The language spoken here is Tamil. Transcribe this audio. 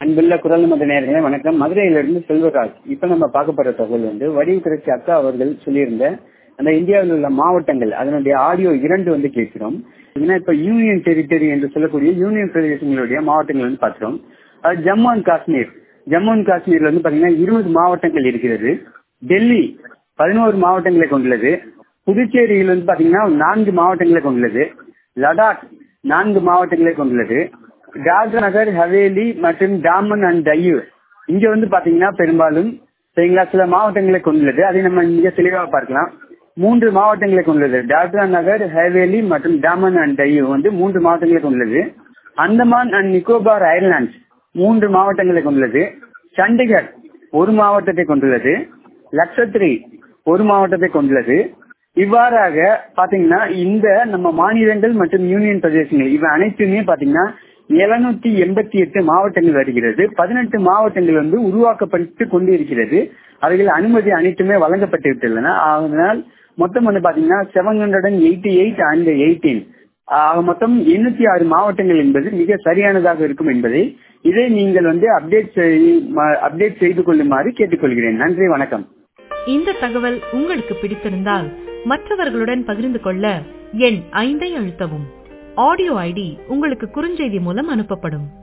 அன்புள்ள குரல் மத நேர்களே வணக்கம் மதுரையிலிருந்து செல்வராஜ் இப்ப நம்ம பார்க்க போற தகவல் வந்து வடிவு திரட்சி அக்கா அவர்கள் சொல்லியிருந்த அந்த இந்தியாவில் உள்ள மாவட்டங்கள் அதனுடைய ஆடியோ இரண்டு வந்து கேட்கிறோம் ஏன்னா இப்ப யூனியன் டெரிட்டரி என்று சொல்லக்கூடிய யூனியன் பிரதேசங்களுடைய மாவட்டங்கள் வந்து பார்க்கிறோம் அது ஜம்மு அண்ட் காஷ்மீர் ஜம்மு அண்ட் காஷ்மீர்ல வந்து பாத்தீங்கன்னா இருபது மாவட்டங்கள் இருக்கிறது டெல்லி பதினோரு மாவட்டங்களை கொண்டுள்ளது புதுச்சேரியில் வந்து பாத்தீங்கன்னா நான்கு மாவட்டங்களை கொண்டுள்ளது லடாக் நான்கு மாவட்டங்களை கொண்டுள்ளது தாத்ரா நகர் ஹவேலி மற்றும் டாமன் அண்ட் டையூ இங்க வந்து பாத்தீங்கன்னா பெரும்பாலும் சரிங்களா சில மாவட்டங்களை கொண்டுள்ளது அதை நம்ம மிக தெளிவாக பார்க்கலாம் மூன்று மாவட்டங்களை கொண்டுள்ளது தாத்ரா நகர் ஹவேலி மற்றும் டாமன் அண்ட் டையூ வந்து மூன்று மாவட்டங்களை கொண்டுள்ளது அந்தமான் அண்ட் நிக்கோபார் ஐலாண்ட்ஸ் மூன்று மாவட்டங்களை கொண்டுள்ளது சண்டிகர் ஒரு மாவட்டத்தை கொண்டுள்ளது லட்சத்ரி ஒரு மாவட்டத்தை கொண்டுள்ளது இவ்வாறாக பாத்தீங்கன்னா இந்த நம்ம மாநிலங்கள் மற்றும் யூனியன் பிரதேசங்கள் இவை அனைத்துமே பாத்தீங்கன்னா எழுநூத்தி எண்பத்தி எட்டு மாவட்டங்கள் வருகிறது பதினெட்டு மாவட்டங்கள் வந்து உருவாக்கப்பட்டு கொண்டு இருக்கிறது அவைகள் அனுமதி அனைத்துமே வழங்கப்பட்டு விட்டுள்ளன அதனால் மொத்தம் வந்து பாத்தீங்கன்னா seven hundred and eighty eight and eighteen ஆக மொத்தம் எண்ணூத்தி ஆறு மாவட்டங்கள் என்பது மிக சரியானதாக இருக்கும் என்பதை இதை நீங்கள் வந்து அப்டேட் அப்டேட் செய்து கொள்ளுமாறு கேட்டுக்கொள்கிறேன் நன்றி வணக்கம் இந்த தகவல் உங்களுக்கு பிடித்திருந்தால் மற்றவர்களுடன் பகிர்ந்து கொள்ள எண் ஐந்தை அழுத்தவும் ஆடியோ ஐடி உங்களுக்கு குறுஞ்செய்தி மூலம் அனுப்பப்படும்